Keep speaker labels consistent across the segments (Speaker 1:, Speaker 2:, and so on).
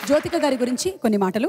Speaker 1: జ్యోతిక గారి గురించి కొన్ని మాటలు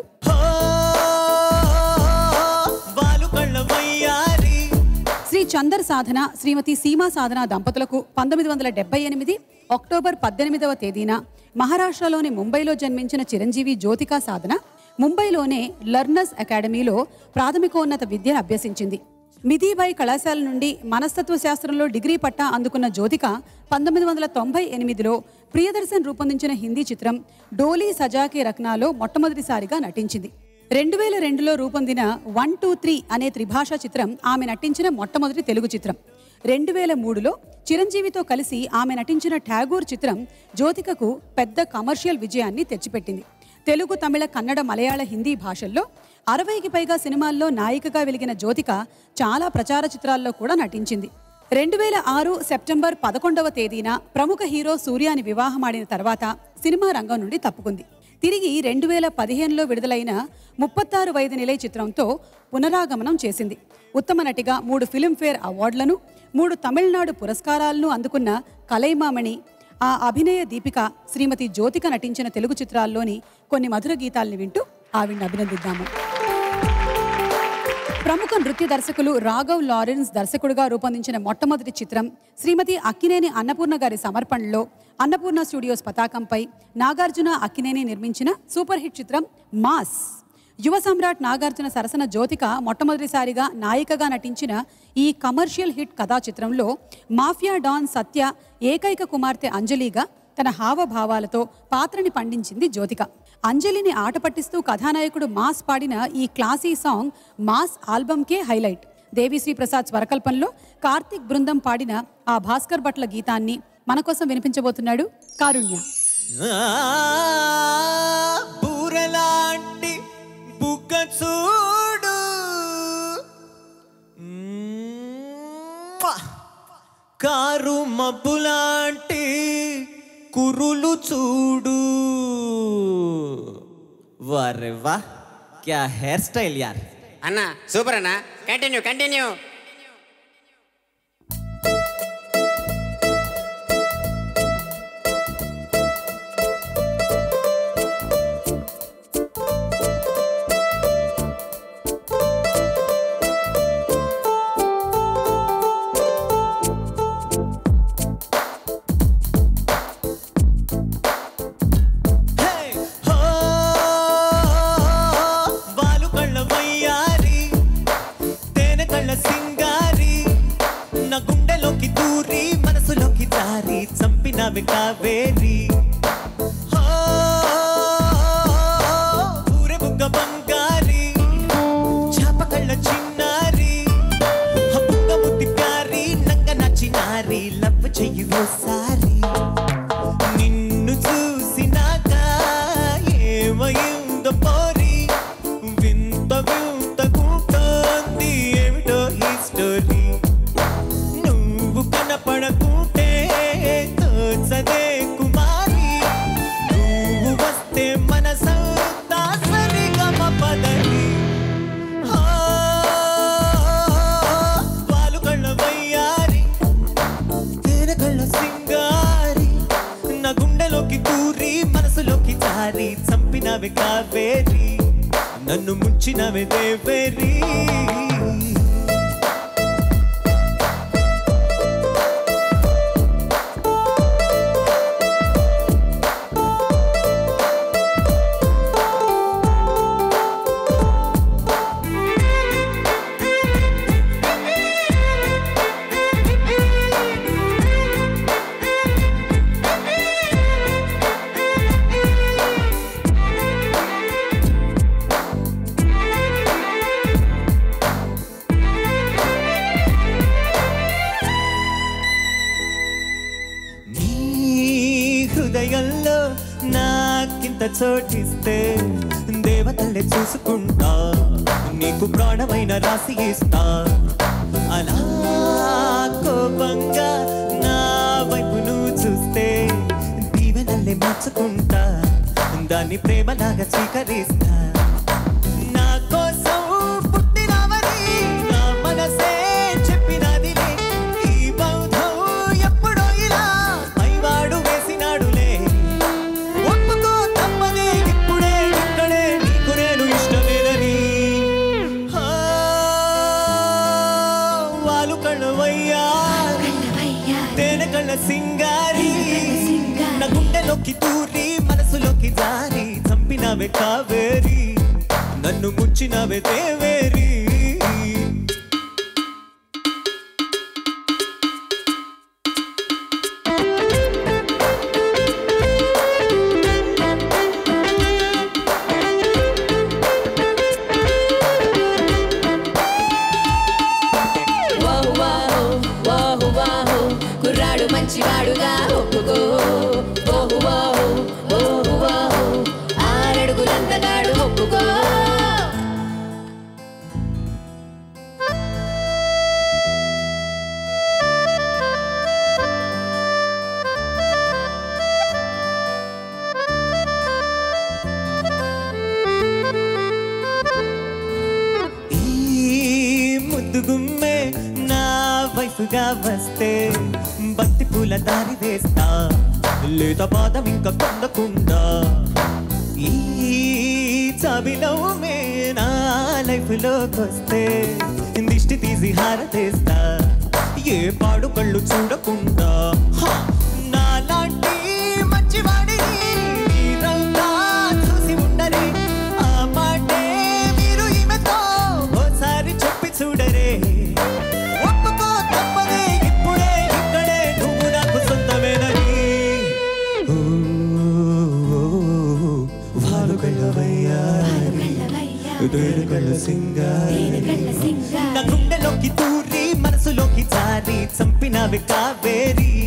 Speaker 2: వాలు కళ్ళ వయ్యారి
Speaker 1: శ్రీ చందర్ సాధన శ్రీమతి సీమా సాధన దంపతులకు పంతొమ్మిది వందల డెబ్బై ఎనిమిది అక్టోబర్ పద్దెనిమిదవ తేదీన మహారాష్ట్రలోని ముంబైలో జన్మించిన చిరంజీవి జ్యోతికా సాధన ముంబైలోనే లర్నర్స్ అకాడమీలో ప్రాథమికోన్నత విద్య అభ్యసించింది మిథీబాయి కళాశాల నుండి మనస్తత్వ శాస్త్రంలో డిగ్రీ పట్టా అందుకున్న జ్యోతిక పంతొమ్మిది వందల తొంభై ఎనిమిదిలో ప్రియదర్శన్ రూపొందించిన హిందీ చిత్రం డోలీ సజాకే రక్నాలో మొట్టమొదటిసారిగా నటించింది రెండు వేల రెండులో రూపొందిన వన్ టూ త్రీ అనే త్రిభాషా చిత్రం ఆమె నటించిన మొట్టమొదటి తెలుగు చిత్రం రెండు వేల మూడులో చిరంజీవితో కలిసి ఆమె నటించిన ఠాగూర్ చిత్రం జ్యోతికకు పెద్ద కమర్షియల్ విజయాన్ని తెచ్చిపెట్టింది తెలుగు తమిళ కన్నడ మలయాళ హిందీ భాషల్లో అరవైకి పైగా సినిమాల్లో నాయికగా వెలిగిన జ్యోతిక చాలా ప్రచార చిత్రాల్లో కూడా నటించింది రెండు వేల ఆరు సెప్టెంబర్ పదకొండవ తేదీన ప్రముఖ హీరో సూర్యాని వివాహమాడిన తర్వాత సినిమా రంగం నుండి తప్పుకుంది తిరిగి రెండు వేల పదిహేనులో విడుదలైన ముప్పత్తారు వైద్య నిలయ చిత్రంతో పునరాగమనం చేసింది ఉత్తమ నటిగా మూడు ఫిలింఫేర్ అవార్డులను మూడు తమిళనాడు పురస్కారాలను అందుకున్న కలైమామణి ఆ అభినయ దీపిక శ్రీమతి జ్యోతిక నటించిన తెలుగు చిత్రాల్లోని కొన్ని మధుర గీతాల్ని వింటూ ఆవిడ్ని అభినందిద్దాము ప్రముఖ నృత్య దర్శకులు రాఘవ్ లారెన్స్ దర్శకుడిగా రూపొందించిన మొట్టమొదటి చిత్రం శ్రీమతి అక్కినేని అన్నపూర్ణ గారి సమర్పణలో అన్నపూర్ణ స్టూడియోస్ పతాకంపై నాగార్జున అక్కినేని నిర్మించిన సూపర్ హిట్ చిత్రం మాస్ యువ సమ్రాట్ నాగార్జున సరసన జ్యోతిక మొట్టమొదటిసారిగా నాయికగా నటించిన ఈ కమర్షియల్ హిట్ కథా చిత్రంలో మాఫియా డాన్ సత్య ఏకైక కుమార్తె అంజలిగా తన హావభావాలతో పాత్రని పండించింది జ్యోతిక అంజలిని ఆట పట్టిస్తూ కథానాయకుడు మాస్ పాడిన ఈ క్లాసీ సాంగ్ మాస్ ఆల్బమ్కే హైలైట్ దేవిశ్రీ ప్రసాద్ స్వరకల్పంలో కార్తీక్ బృందం పాడిన ఆ భాస్కర్ భట్ల గీతాన్ని మన కోసం వినిపించబోతున్నాడు కారుణ్య
Speaker 2: బూరలాంటి బుగ్గ చూడు మ్మ్. కారు మబ్బులాంటి కురులు చూడు వారే వా క్యా హెయిర్ స్టైల్ యార్
Speaker 3: అన్న సూపర్ అన్న కంటిన్యూ కంటిన్యూ
Speaker 2: హే! హో! వాలు కళ్ళ వయ్యారి తేనె కళ్ళ సింగారి నా గుండెలోకి దూరి మనసులోకి జారి చంపినవి కావేరి హో! ఊరె బుగ్గ బంగారి చాప కళ్ళ చిన్నారి హబ్బుగ ముద్ది ప్యారి నంగ నచ్చినారి లవ్ చెయ్యి ఓసారి నిన్ను చూసినాక ఏమయిందో పోరి వింత వింత కూటంది ఏమిటో ఈ స్టోరీ నువ్వు కనపడకుంటే తోచదే కుమారి నువ్వు వస్తే మనసంతా సరిగమ పదని వాలు కళ్ళ వయ్యారి తేనె కళ్ళ సింగారి నా గుండెలోకి దూరి మనసులోకి జారి చంపినవి కావేరి నన్ను ముంచినవి దేవేరి నీ హృదయంలో నాకింత చోటిస్తే దేవతల్లే చూసుకుంటా నీకు ప్రాణమైన రాసి ఇస్తా అలా కోపంగా నా వైపు నువ్వు చూస్తే దీవెనల్లే మార్చుకుంటా దాన్ని ప్రేమలాగా స్వీకరిస్తా నా కోసం పుట్టినవని నా మనసే చెప్పినదిలే ఈ బౌద్ధం ఎప్పుడో ఇలా పైవాడు వేసినాడులే ఒప్పుకో తప్పదే ఇప్పుడే కళ్ళవయ్యా తేనె కళ్ళ సింగారి నా గుండెలోకి తూరి మనసులోకి జారి చంపినవే కావేరి నన్ను ముంచినవే దేవేరి
Speaker 4: వాహు వాహు వాహు వాహు కుర్రాడు మంచివాడుగా ఒప్పుకో ఓహు వాహు ఓహు వాహు ఆరడుగులంతగాడు ఒప్పుకో
Speaker 2: ఈ ముద్దు గుమ్మే నా వైఫ్గా వస్తే బంతి పూల దారి వేస్తా లేత పాదం ఇంకా పొందకుండా ఈ చాబిలవుమే నా లైఫ్ లోకొస్తే దిష్టి తీసి హారతేస్తా ఏ పాడు కళ్ళు చూడకుండా హా, నాలాంటి మంచివాడిని మీరంతా చూసి ఉండరే ఆ మాటే మీరు ఈమెతో ఓసారి చెప్పి చూడరే ఒప్పుకో తప్పదే ఇప్పుడే ఇక్కడే నువ్వు నాకు సొంతమేనని ఓ, ఓ, ఓ, వాలు కళ్ళవయ్యా తేరు కళ్ళ సింగారి నా గుండెలోకి తూరి మనసులోకి జారి చంపినవి కావేరి